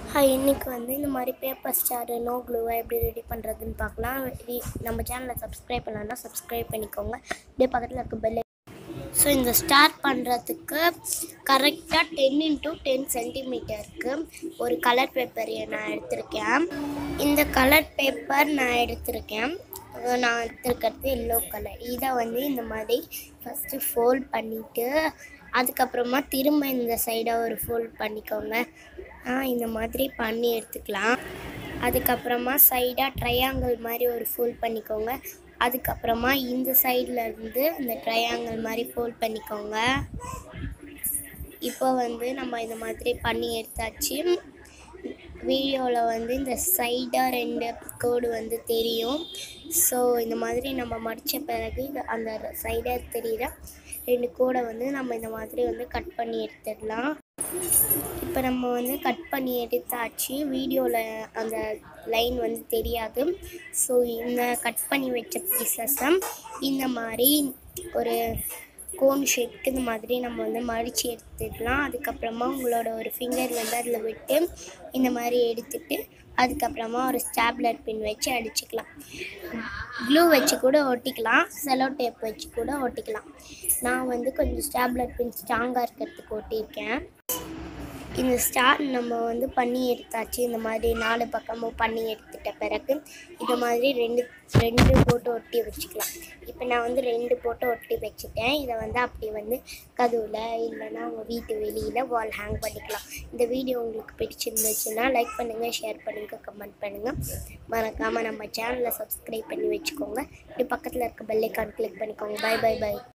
hi இன்னைக்கு வந்து இந்த மாதிரி பேப்பர் ஸ்டாரு நோ க்ளூவை எப்படி ரெடி பண்ணுறதுன்னு பார்க்கலாம் ரி- நம்ம சேனலை சப்ஸ்கிரைப் பண்ணலன்னா சப்ஸ்கிரைப் பண்ணிக்கோங்க அப்படியே பக்கத்தில் இருக்க பெல் ஸோ இந்த ஸ்டார்ட் பண்ணுறதுக்கு கரெக்டாக டென் இன்ட்டு டென் சென்டிமீட்டருக்கு ஒரு கலர் பேப்பர் நான் எடுத்திருக்கேன் இந்த கலர் பேப்பர் நான் எடுத்திருக்கேன் அஹ் நான் எடுத்திருக்கிறது எல்லோ கலர் இதை வந்து இந்த மாதிரி ஃபஸ்ட்டு ஃபோல்ட் பண்ணிவிட்டு அதுக்கப்புறமா திரும்ப இந்த சைடாக ஒரு ஃபோல்ட் பண்ணிக்கோங்க ஆஹ் இந்த மாதிரி பண்ணி எடுத்துக்கலாம் அதுக்கப்புறமா சைடாக ட்ரையாங்கிள் மாதிரி ஒரு ஃபோல்ட் பண்ணிக்கோங்க அதுக்கப்புறமா இந்த சைடில் இருந்து இந்த ட்ரையாங்கிள் மாதிரி ஃபோல்ட் பண்ணிக்கோங்க இப்போ வந்து நம்ம இந்த மாதிரி பண்ணி எடுத்தாச்சு வீடியோவில் வந்து இந்த சைடாக ரெண்டு கோடு வந்து தெரியும் ஸோ இந்த மாதிரி நம்ம மடித்த பிறகு இது அந்த சைடாக தெரிகிற ரெண்டு கோடை வந்து நம்ம இந்த மாதிரி வந்து கட் பண்ணி எடுத்துடலாம் இப்போ நம்ம வந்து கட் பண்ணி எடுத்தாச்சு வீடியோவில் அந்த லைன் வந்து தெரியாது ஸோ இந்த கட் பண்ணி வச்ச பீசஸை இந்த மாதிரி ஒரு கோன் ஷேப்க்கு இந்த மாதிரி நம்ம வந்து மடித்து எடுத்துக்கலாம் அதுக்கப்புறமா உங்களோட ஒரு ஃபிங்கர் வந்து அதில் விட்டு இந்த மாதிரி எடுத்துட்டு அதுக்கப்புறமா ஒரு ஸ்டாப்லர் பின் வச்சு அடிச்சுக்கலாம் க்ளூ வச்சு கூட ஒட்டிக்கலாம் செலோ டேப் வச்சு கூட ஒட்டிக்கலாம் நான் வந்து கொஞ்சம் ஸ்டாப்லர் பின் ஸ்ட்ராங்காக இருக்கிறதுக்கு ஒட்டியிருக்கேன் இந்த ஸ்டார் நம்ம வந்து பண்ணி எடுத்தாச்சு இந்த மாதிரி நாலு பக்கமும் பண்ணி எடுத்துட்ட பிறகு இந்த மாதிரி ரெண்டு ரெண்டு போட்டு ஒட்டி வச்சுக்கலாம் இப்போ நான் வந்து ரெண்டு போட்டு ஒட்டி வச்சுட்டேன் இதை வந்து அப்படி வந்து கதவுல இல்லைன்னா உங்கள் வீட்டு வெளியில் வால் ஹேங் பண்ணிக்கலாம் இந்த வீடியோ உங்களுக்கு பிடிச்சிருந்துச்சுன்னா லைக் பண்ணுங்கள் ஷேர் பண்ணுங்கள் கமெண்ட் பண்ணுங்கள் மறக்காமல் நம்ம சேனலை சப்ஸ்கிரைப் பண்ணி வச்சுக்கோங்க இப்படி பக்கத்தில் இருக்க பெல்லைக்கான் கிளிக் பண்ணிக்கோங்க பை பை பை